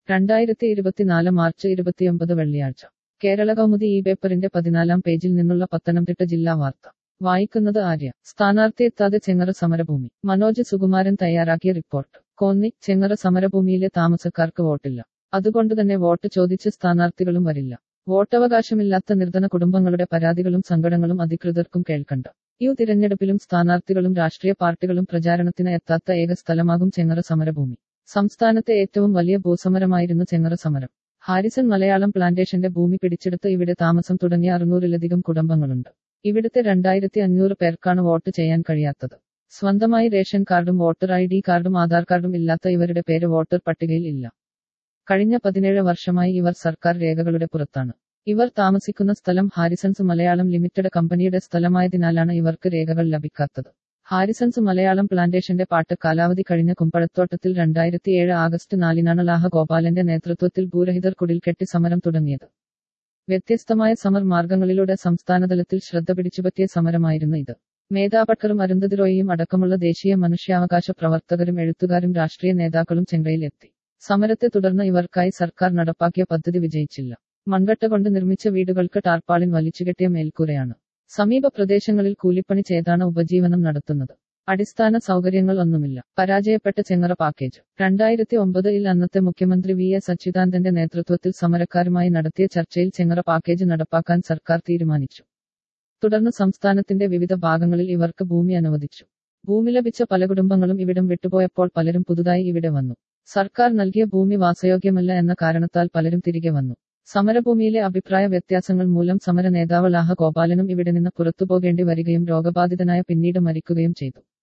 രണ്ടായിരത്തി ഇരുപത്തിനാല് മാർച്ച് ഇരുപത്തിയൊമ്പത് വെള്ളിയാഴ്ച കേരള കൗമുദി ഈ പേപ്പറിന്റെ പതിനാലാം പേജിൽ നിന്നുള്ള പത്തനംതിട്ട ജില്ലാ വാർത്ത വായിക്കുന്നത് ആര്യ സ്ഥാനാർത്ഥി എത്താതെ ചെങ്ങറ സമരഭൂമി മനോജ് സുകുമാരൻ തയ്യാറാക്കിയ റിപ്പോർട്ട് കോന്നി ചെങ്ങറ സമരഭൂമിയിലെ താമസക്കാർക്ക് വോട്ടില്ല അതുകൊണ്ടുതന്നെ വോട്ട് ചോദിച്ച് സ്ഥാനാർത്ഥികളും വരില്ല വോട്ടവകാശമില്ലാത്ത നിർധന കുടുംബങ്ങളുടെ പരാതികളും സങ്കടങ്ങളും അധികൃതർക്കും കേൾക്കണ്ട യു തിരഞ്ഞെടുപ്പിലും സ്ഥാനാർത്ഥികളും രാഷ്ട്രീയ പാർട്ടികളും പ്രചാരണത്തിന് എത്താത്ത ഏക സ്ഥലമാകും ചെങ്ങറ സമരഭൂമി സംസ്ഥാനത്തെ ഏറ്റവും വലിയ ഭൂസമരമായിരുന്നു ചെങ്ങറ സമരം ഹാരിസൺ മലയാളം പ്ലാന്റേഷന്റെ ഭൂമി പിടിച്ചെടുത്ത് ഇവിടെ താമസം തുടങ്ങിയ അറുന്നൂറിലധികം കുടുംബങ്ങളുണ്ട് ഇവിടുത്തെ രണ്ടായിരത്തി അഞ്ഞൂറ് പേർക്കാണ് വോട്ട് ചെയ്യാൻ കഴിയാത്തത് സ്വന്തമായി റേഷൻ കാർഡും വോട്ടർ ഐ ഡി കാർഡും ആധാർ കാർഡും ഇല്ലാത്ത ഇവരുടെ പേര് വോട്ടർ പട്ടികയിൽ ഇല്ല കഴിഞ്ഞ പതിനേഴ് വർഷമായി ഇവർ സർക്കാർ രേഖകളുടെ പുറത്താണ് ഇവർ താമസിക്കുന്ന സ്ഥലം ഹാരിസൺസ് മലയാളം ലിമിറ്റഡ് കമ്പനിയുടെ സ്ഥലമായതിനാലാണ് ഇവർക്ക് രേഖകൾ ലഭിക്കാത്തത് ഹാരിസൺസ് മലയാളം പ്ലാന്റേഷന്റെ പാട്ട് കാലാവധി കഴിഞ്ഞ കുമ്പഴത്തോട്ടത്തിൽ രണ്ടായിരത്തി ഏഴ് ആഗസ്റ്റ് നാലിനാണ് ലാഹ ഗോപാലന്റെ നേതൃത്വത്തിൽ ഭൂരഹിതർ കുടിൽകെട്ടി സമരം തുടങ്ങിയത് വ്യത്യസ്തമായ സമർ മാർഗങ്ങളിലൂടെ സംസ്ഥാനതലത്തിൽ ശ്രദ്ധ പിടിച്ചുപറ്റിയ സമരമായിരുന്നു ഇത് മേധാപട്ടറും അരുന്ധതി റോയിയും അടക്കമുള്ള ദേശീയ മനുഷ്യാവകാശ പ്രവർത്തകരും എഴുത്തുകാരും രാഷ്ട്രീയ നേതാക്കളും ചെങ്കയിലെത്തി സമരത്തെ തുടർന്ന് ഇവർക്കായി സർക്കാർ നടപ്പാക്കിയ പദ്ധതി വിജയിച്ചില്ല മൺകട്ട കൊണ്ട് നിർമ്മിച്ച വീടുകൾക്ക് ടാർപ്പാളിൻ വലിച്ചുകെട്ടിയ മേൽക്കൂരയാണ് സമീപ പ്രദേശങ്ങളിൽ കൂലിപ്പണി ചെയ്താണ് ഉപജീവനം നടത്തുന്നത് അടിസ്ഥാന സൗകര്യങ്ങൾ ഒന്നുമില്ല പരാജയപ്പെട്ട ചെങ്ങറ പാക്കേജ് രണ്ടായിരത്തി ഒമ്പതിൽ അന്നത്തെ മുഖ്യമന്ത്രി വി എസ് അച്യുതാനന്ദന്റെ നേതൃത്വത്തിൽ സമരക്കാരുമായി നടത്തിയ ചർച്ചയിൽ ചെങ്ങറ പാക്കേജ് നടപ്പാക്കാൻ സർക്കാർ തീരുമാനിച്ചു തുടർന്ന് സംസ്ഥാനത്തിന്റെ വിവിധ ഭാഗങ്ങളിൽ ഇവർക്ക് ഭൂമി അനുവദിച്ചു ഭൂമി ലഭിച്ച പല കുടുംബങ്ങളും ഇവിടം വിട്ടുപോയപ്പോൾ പലരും പുതുതായി ഇവിടെ വന്നു സർക്കാർ നൽകിയ ഭൂമി വാസയോഗ്യമല്ല എന്ന കാരണത്താൽ പലരും തിരികെ വന്നു സമരഭൂമിയിലെ അഭിപ്രായ വ്യത്യാസങ്ങൾ മൂലം സമര നേതാവ് ലാഹ ഗോപാലനും ഇവിടെ നിന്ന് പുറത്തുപോകേണ്ടി വരികയും രോഗബാധിതനായ പിന്നീട് മരിക്കുകയും ചെയ്തു